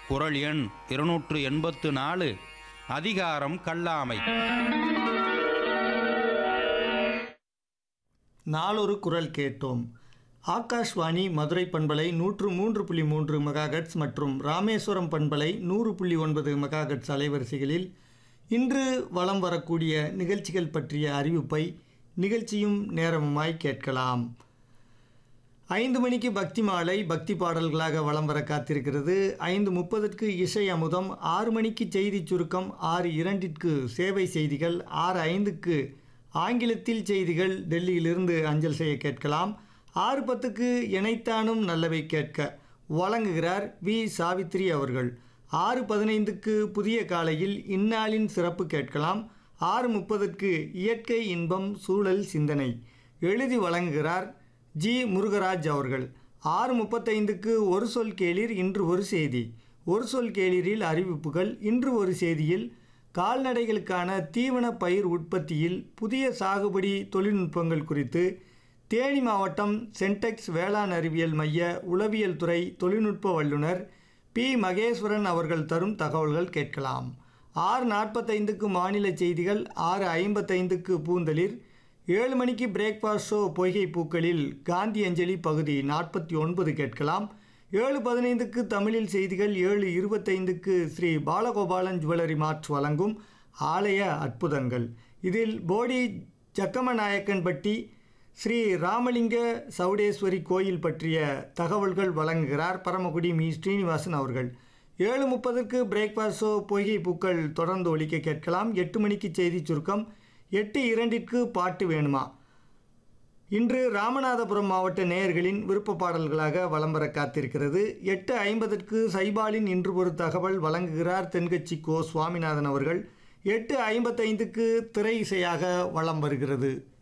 குறள் எண் இருநூற்று எண்பத்து நாலு அதிகாரம் கல்லாமை நாளொரு குரல் கேட்டோம் ஆகாஷ்வாணி மதுரை பண்பலை நூற்று மூன்று புள்ளி மூன்று மெகாஹெட்ஸ் மற்றும் ராமேஸ்வரம் பண்பலை நூறு புள்ளி ஒன்பது மெகாஹெட்ஸ் அலைவரிசைகளில் இன்று வலம் வரக்கூடிய நிகழ்ச்சிகள் பற்றிய அறிவிப்பை நிகழ்ச்சியும் நேரமுமாய் கேட்கலாம் ஐந்து மணிக்கு பக்தி மாலை பக்தி பாடல்களாக வலம் வர காத்திருக்கிறது ஐந்து முப்பதுக்கு இசை அமுதம் ஆறு மணிக்கு செய்தி சுருக்கம் ஆறு இரண்டிற்கு சேவை செய்திகள் ஆறு ஐந்துக்கு ஆங்கிலத்தில் செய்திகள் டெல்லியிலிருந்து அஞ்சல் செய்ய கேட்கலாம் ஆறு பத்துக்கு இணைத்தானும் நல்லவை கேட்க வழங்குகிறார் வி சாவித்ரி அவர்கள் ஆறு பதினைந்துக்கு புதிய காலையில் இந்நாளின் சிறப்பு கேட்கலாம் ஆறு முப்பதுக்கு இயற்கை இன்பம் சூழல் சிந்தனை எழுதி வழங்குகிறார் ஜி முருகராஜ் அவர்கள் ஆறு முப்பத்தைந்துக்கு ஒரு சொல் கேளிர் இன்று ஒரு செய்தி ஒரு சொல் கேளிரில் அறிவிப்புகள் இன்று ஒரு செய்தியில் கால்நடைகளுக்கான தீவன பயிர் உற்பத்தியில் புதிய சாகுபடி தொழில்நுட்பங்கள் குறித்து தேனி மாவட்டம் சென்டெக்ஸ் வேளாண் அறிவியல் மைய உளவியல் துறை தொழில்நுட்ப வல்லுநர் பி மகேஸ்வரன் அவர்கள் தரும் தகவல்கள் கேட்கலாம் ஆறு நாற்பத்தைந்துக்கு மாநில செய்திகள் ஆறு ஐம்பத்தைந்துக்கு பூந்தளிர் ஏழு மணிக்கு பிரேக்ஃபாஸ்ட் ஷோ பொய்கை பூக்களில் காந்தி அஞ்சலி பகுதி நாற்பத்தி ஒன்பது கேட்கலாம் ஏழு பதினைந்துக்கு தமிழில் செய்திகள் ஏழு இருபத்தைந்துக்கு ஸ்ரீ பாலகோபாலன் ஜுவல்லரி மார்ட் வழங்கும் ஆலய அற்புதங்கள் இதில் போடி ஜக்கமநாயக்கன்பட்டி ஸ்ரீ ராமலிங்க சவுடேஸ்வரி கோயில் பற்றிய தகவல்கள் வழங்குகிறார் பரமக்குடி மீ ஸ்ரீனிவாசன் அவர்கள் ஏழு முப்பதுக்கு பிரேக்ஃபாஸ்ட் ஷோ பொய்கை பூக்கள் தொடர்ந்து ஒலிக்க கேட்கலாம் எட்டு மணிக்கு செய்தி சுருக்கம் எட்டு இரண்டிற்கு பாட்டு வேணுமா இன்று ராமநாதபுரம் மாவட்ட நேயர்களின் விருப்ப பாடல்களாக வலம் வர காத்திருக்கிறது எட்டு ஐம்பதற்கு சைபாலின் இன்று ஒரு தகவல் வழங்குகிறார் தென்கட்சி கோ சுவாமிநாதன் அவர்கள் எட்டு ஐம்பத்தைந்துக்கு திரை இசையாக வலம் வருகிறது